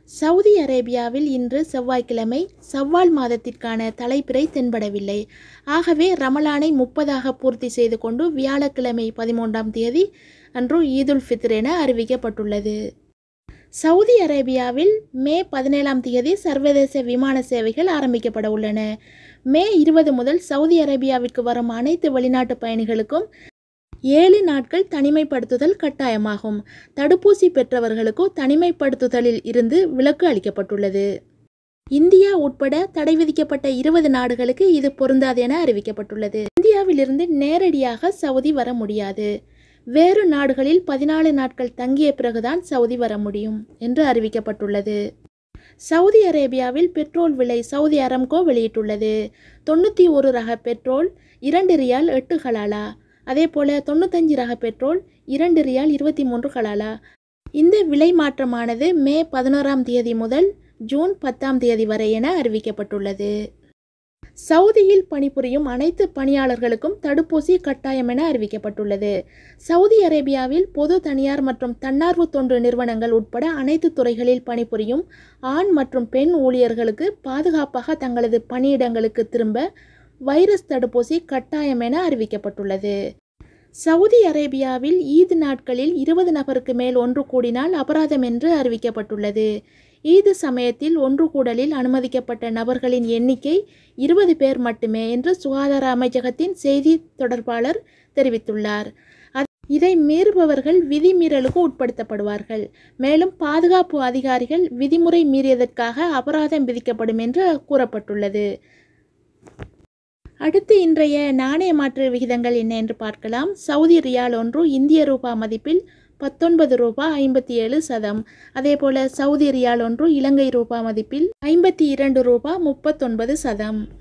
Saudi அரேபியாவில் இன்று செவ்வாய்க்கிழமை சவ்வால் மாதத்திற்கான தலைப்பிறை தென்படவில்லை ஆகவே ரமலானை முப்பதாக பூர்த்தி செய்து கொண்டு வியாழக்கிழமை பதிமூன்றாம் தேதி அன்று ஈதுல் ஃபித்ர் என அறிவிக்கப்பட்டுள்ளது சவுதி அரேபியாவில் மே பதினேழாம் தேதி சர்வதேச விமான சேவைகள் ஆரம்பிக்கப்பட உள்ளன மே இருபது முதல் சவுதி அரேபியாவிற்கு வரும் அனைத்து வெளிநாட்டு பயணிகளுக்கும் ஏழு நாட்கள் தனிமைப்படுத்துதல் கட்டாயமாகும் தடுப்பூசி பெற்றவர்களுக்கோ தனிமைப்படுத்துதலில் இருந்து விலக்கு அளிக்கப்பட்டுள்ளது இந்தியா உட்பட தடை விதிக்கப்பட்ட இருபது நாடுகளுக்கு இது பொருந்தாது என அறிவிக்கப்பட்டுள்ளது இந்தியாவிலிருந்து நேரடியாக சவுதி வர முடியாது வேறு நாடுகளில் பதினாலு நாட்கள் தங்கிய பிறகுதான் சவுதி வர முடியும் என்று அறிவிக்கப்பட்டுள்ளது சவுதி அரேபியாவில் பெட்ரோல் விலை சவுதி அரம்கோ வெளியிட்டுள்ளது தொண்ணூற்றி ஒரு ரக பெட்ரோல் இரண்டு ரியால் எட்டு ஹலாலா அதே போல தொண்ணூத்தஞ்சு ரக பெட்ரோல் இரண்டு ரியால் இருபத்தி மூன்று ஹலாலா இந்த விலை மாற்றமானது மே பதினோராம் தேதி முதல் ஜூன் பத்தாம் தேதி வரை என அறிவிக்கப்பட்டுள்ளது சவுதியில் பணிபுரியும் அனைத்து பணியாளர்களுக்கும் தடுப்பூசி கட்டாயம் என அறிவிக்கப்பட்டுள்ளது சவுதி அரேபியாவில் பொது தனியார் மற்றும் தன்னார்வ தொண்டு நிறுவனங்கள் உட்பட அனைத்து துறைகளில் பணிபுரியும் ஆண் மற்றும் பெண் ஊழியர்களுக்கு பாதுகாப்பாக தங்களது பணியிடங்களுக்கு திரும்ப வைரஸ் தடுப்பூசி கட்டாயம் என அறிவிக்கப்பட்டுள்ளது சவுதி அரேபியாவில் ஈத் நாட்களில் இருபது நபருக்கு மேல் ஒன்று கூடினால் அபராதம் என்று அறிவிக்கப்பட்டுள்ளது ஈது சமயத்தில் ஒன்று கூடலில் அனுமதிக்கப்பட்ட நபர்களின் எண்ணிக்கை இருபது பேர் மட்டுமே என்று சுகாதார அமைச்சகத்தின் செய்தி தொடர்பாளர் தெரிவித்துள்ளார் இதை மீறுபவர்கள் விதிமீறலுக்கு உட்படுத்தப்படுவார்கள் மேலும் பாதுகாப்பு அதிகாரிகள் விதிமுறை மீறியதற்காக அபராதம் விதிக்கப்படும் என்று கூறப்பட்டுள்ளது அடுத்து இன்றைய நாணய மாற்று விகிதங்கள் என்ன என்று பார்க்கலாம் சவுதி ரியால் ஒன்று இந்திய ரூபா மதிப்பில் பத்தொன்பது ரூபா ஐம்பத்தி ஏழு சதம் அதேபோல சவுதி ரியால் ஒன்று இலங்கை ரூபா மதிப்பில் ஐம்பத்தி இரண்டு ரூபா முப்பத்தொன்பது சதம்